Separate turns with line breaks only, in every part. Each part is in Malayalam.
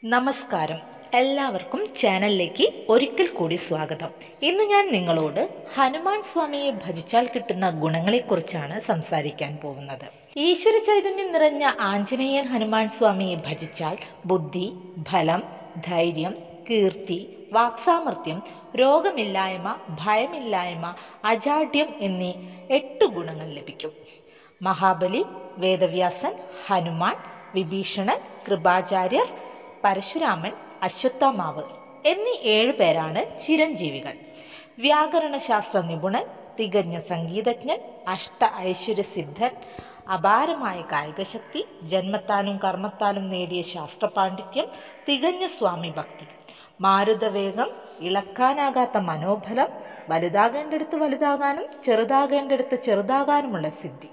നമസ്കാരം എല്ലാവർക്കും ചാനലിലേക്ക് ഒരിക്കൽ കൂടി സ്വാഗതം ഇന്ന് ഞാൻ നിങ്ങളോട് ഹനുമാൻ സ്വാമിയെ ഭജിച്ചാൽ കിട്ടുന്ന ഗുണങ്ങളെക്കുറിച്ചാണ് സംസാരിക്കാൻ പോകുന്നത് ഈശ്വര ചൈതന്യം നിറഞ്ഞ ആഞ്ജനേയൻ ഹനുമാൻ സ്വാമിയെ ഭജിച്ചാൽ ബുദ്ധി ഫലം ധൈര്യം കീർത്തി വാക്സാമർത്ഥ്യം രോഗമില്ലായ്മ ഭയമില്ലായ്മ അജാഡ്യം എന്നീ എട്ട് ഗുണങ്ങൾ ലഭിക്കും മഹാബലി വേദവ്യാസൻ ഹനുമാൻ വിഭീഷണൻ കൃപാചാര്യർ പരശുരാമൻ അശ്വത്ഥമാവ് എന്നീ ഏഴ് പേരാണ് ചിരഞ്ജീവികൾ വ്യാകരണശാസ്ത്ര നിപുണൻ തികഞ്ഞ സംഗീതജ്ഞൻ അഷ്ട ഐശ്വര്യസിദ്ധൻ അപാരമായ കായികശക്തി ജന്മത്താലും കർമ്മത്താലും നേടിയ ശാസ്ത്രപാണ്ഡിത്യം തികഞ്ഞ സ്വാമി ഭക്തി മാരുതവേഗം ഇളക്കാനാകാത്ത മനോബലം വലുതാകേണ്ടടുത്ത് വലുതാകാനും ചെറുതാകേണ്ടടുത്ത് ചെറുതാകാനുമുള്ള സിദ്ധി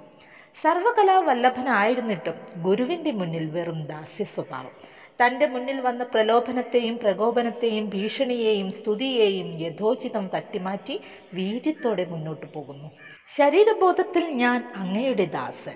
സർവകലാവല്ലഭനായിരുന്നിട്ടും ഗുരുവിൻ്റെ മുന്നിൽ വെറും ദാസ്യ സ്വഭാവം തൻ്റെ മുന്നിൽ വന്ന പ്രലോഭനത്തെയും പ്രകോപനത്തെയും ഭീഷണിയെയും സ്തുതിയെയും യഥോചിതം തട്ടിമാറ്റി വീര്യത്തോടെ മുന്നോട്ട് പോകുന്നു ശരീരബോധത്തിൽ ഞാൻ അങ്ങയുടെ ദാസൻ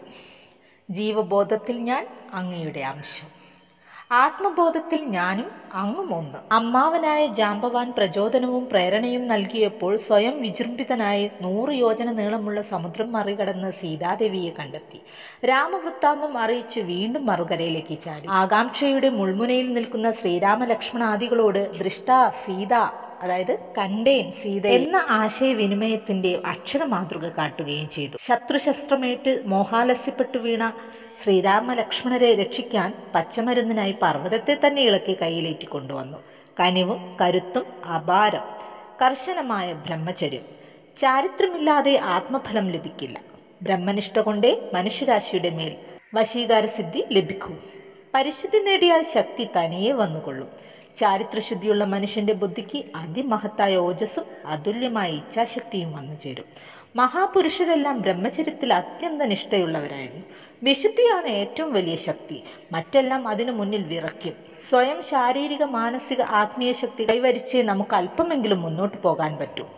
ജീവബോധത്തിൽ ഞാൻ അങ്ങയുടെ അംശം ആത്മബോധത്തിൽ ഞാനും അങ്ങും ഒന്ന് അമ്മാവനായ ജാമ്പവാൻ പ്രചോദനവും പ്രേരണയും നൽകിയപ്പോൾ സ്വയം വിജൃംഭിതനായി നൂറ് യോജന നീളമുള്ള സമുദ്രം മറികടന്ന് സീതാദേവിയെ കണ്ടെത്തി രാമവൃത്താന്തം അറിയിച്ച് വീണ്ടും മറുകരയിലേക്ക് ചാടി ആകാംക്ഷയുടെ മുൾമുനയിൽ നിൽക്കുന്ന ശ്രീരാമ ലക്ഷ്മണാദികളോട് ദൃഷ്ട സീത അതായത് കണ്ടേൻ സീത എന്ന ആശയവിനിമയത്തിന്റെ അക്ഷരമാതൃക കാട്ടുകയും ചെയ്തു ശത്രുശസ്ത്രമേറ്റ് മോഹാലസ്യപ്പെട്ടു വീണ ശ്രീരാമ ലക്ഷ്മണരെ രക്ഷിക്കാൻ പച്ചമരുന്നിനായി പർവ്വതത്തെ തന്നെ ഇളക്കി കയ്യിലേറ്റി കൊണ്ടുവന്നു കനിവും കരുത്തും അപാരം കർശനമായ ബ്രഹ്മചര്യം ചാരിത്രമില്ലാതെ ആത്മഫലം ലഭിക്കില്ല ബ്രഹ്മനിഷ്ഠ കൊണ്ടേ മനുഷ്യരാശിയുടെ മേൽ വശീകാരസിദ്ധി ലഭിക്കൂ പരിശുദ്ധി നേടിയാൽ ശക്തി തനിയെ വന്നുകൊള്ളും ചാരിത്രശുദ്ധിയുള്ള മനുഷ്യന്റെ ബുദ്ധിക്ക് അതിമഹത്തായ ഓജസ്സും അതുല്യമായ ഇച്ഛാശക്തിയും വന്നു ചേരും മഹാപുരുഷരെല്ലാം ബ്രഹ്മചര്യത്തിൽ അത്യന്ത നിഷ്ഠയുള്ളവരായിരുന്നു വിശുദ്ധിയാണ് ഏറ്റവും വലിയ ശക്തി മറ്റെല്ലാം അതിനു മുന്നിൽ വിറയ്ക്കും സ്വയം ശാരീരിക മാനസിക ആത്മീയ ശക്തി കൈവരിച്ചേ നമുക്ക് അല്പമെങ്കിലും മുന്നോട്ട് പോകാൻ പറ്റൂ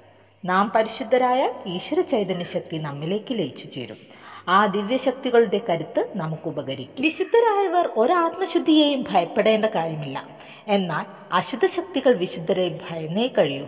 നാം പരിശുദ്ധരായാൽ ഈശ്വര ചൈതന്യ ശക്തി നമ്മിലേക്ക് ലയിച്ചു ചേരും ആ ദിവ്യശക്തികളുടെ കരുത്ത് നമുക്ക് ഉപകരിക്കും വിശുദ്ധരായവർ ഒരാത്മശുദ്ധിയെയും ഭയപ്പെടേണ്ട കാര്യമില്ല എന്നാൽ അശുദ്ധ ശക്തികൾ വിശുദ്ധരെ ഭയന്നേ കഴിയൂ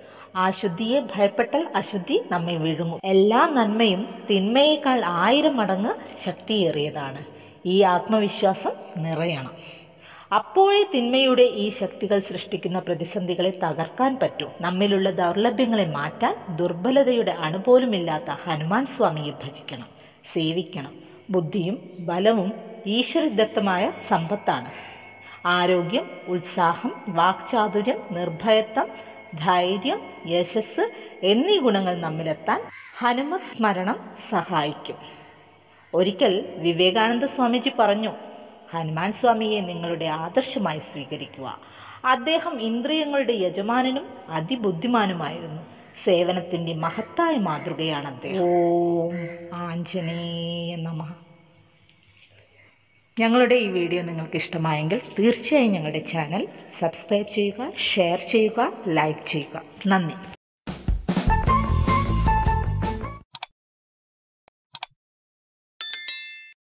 ആ ശുദ്ധിയെ ഭയപ്പെട്ടാൽ അശുദ്ധി നമ്മെ വിഴുങ്ങും എല്ലാ നന്മയും തിന്മയേക്കാൾ ആയിരം മടങ്ങ് ശക്തിയേറിയതാണ് ഈ ആത്മവിശ്വാസം നിറയണം അപ്പോഴേ തിന്മയുടെ ഈ ശക്തികൾ സൃഷ്ടിക്കുന്ന പ്രതിസന്ധികളെ തകർക്കാൻ പറ്റൂ നമ്മിലുള്ള ദൗർലഭ്യങ്ങളെ മാറ്റാൻ ദുർബലതയുടെ അണുപോലുമില്ലാത്ത ഹനുമാൻ സ്വാമിയെ ഭജിക്കണം സേവിക്കണം ബുദ്ധിയും ബലവും ഈശ്വരദത്തമായ സമ്പത്താണ് ആരോഗ്യം ഉത്സാഹം വാക്ചാതുര്യം നിർഭയത്വം ധൈര്യം യശസ് എന്നീ ഗുണങ്ങൾ നമ്മിലെത്താൻ ഹനുമസ്മരണം സഹായിക്കും ഒരിക്കൽ വിവേകാനന്ദ സ്വാമിജി പറഞ്ഞു ഹനുമാൻ സ്വാമിയെ നിങ്ങളുടെ ആദർശമായി സ്വീകരിക്കുക അദ്ദേഹം ഇന്ദ്രിയങ്ങളുടെ യജമാനനും അതിബുദ്ധിമാനുമായിരുന്നു സേവനത്തിൻ്റെ മഹത്തായ മാതൃകയാണ് അദ്ദേഹം ഓം ആഞ്ജനേയ നമ ഞങ്ങളുടെ ഈ വീഡിയോ നിങ്ങൾക്ക് ഇഷ്ടമായെങ്കിൽ തീർച്ചയായും ഞങ്ങളുടെ ചാനൽ സബ്സ്ക്രൈബ് ചെയ്യുക ഷെയർ ചെയ്യുക ലൈക്ക് ചെയ്യുക നന്ദി